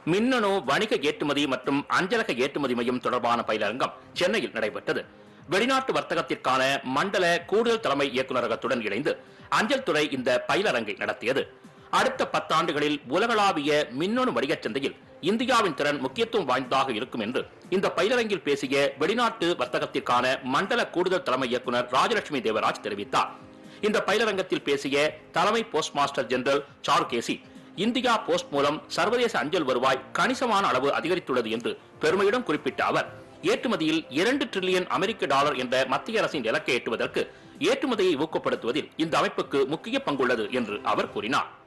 மின்னணு வணிக ஏற்றுமதி மற்றும் அஞ்சலக ஏற்றுமதி மையம் தொடர்பான பயிலரங்கம் சென்னையில் நடைபெற்றது வெளிநாட்டு வர்த்தகத்திற்கான மண்டல கூடுதல் தலைமை இயக்குநரகத்துடன் இணைந்து அஞ்சல் துறை இந்த பயிலரங்கை நடத்தியது அடுத்த பத்தாண்டுகளில் உலகளாவிய மின்னணு வணிகச் சந்தையில் இந்தியாவின் திறன் முக்கியத்துவம் வாய்ந்ததாக இருக்கும் என்று இந்த பயிலரங்கில் பேசிய வெளிநாட்டு வர்த்தகத்திற்கான மண்டல கூடுதல் தலைமை இயக்குனர் ராஜலட்சுமி தேவராஜ் தெரிவித்தார் இந்த பயிலரங்கத்தில் பேசிய தலைமை post master general Charukesi India post மூலம் சர்வதேச அஞ்சல் வருவாய் கணிசமான அளவு அதிகரித்துள்ளது என்று பெருமையுடன் குறிப்பிட்ட அவர் ஏற்றுமதியில் இரண்டு டிரில்லியன் அமெரிக்க டாலர் என்ற மத்திய அரசின் இலக்கை எட்டுவதற்கு ஏற்றுமதியை ஊக்கப்படுத்துவதில் இந்த அமைப்புக்கு முக்கிய பங்குள்ளது என்று அவர் கூறினார்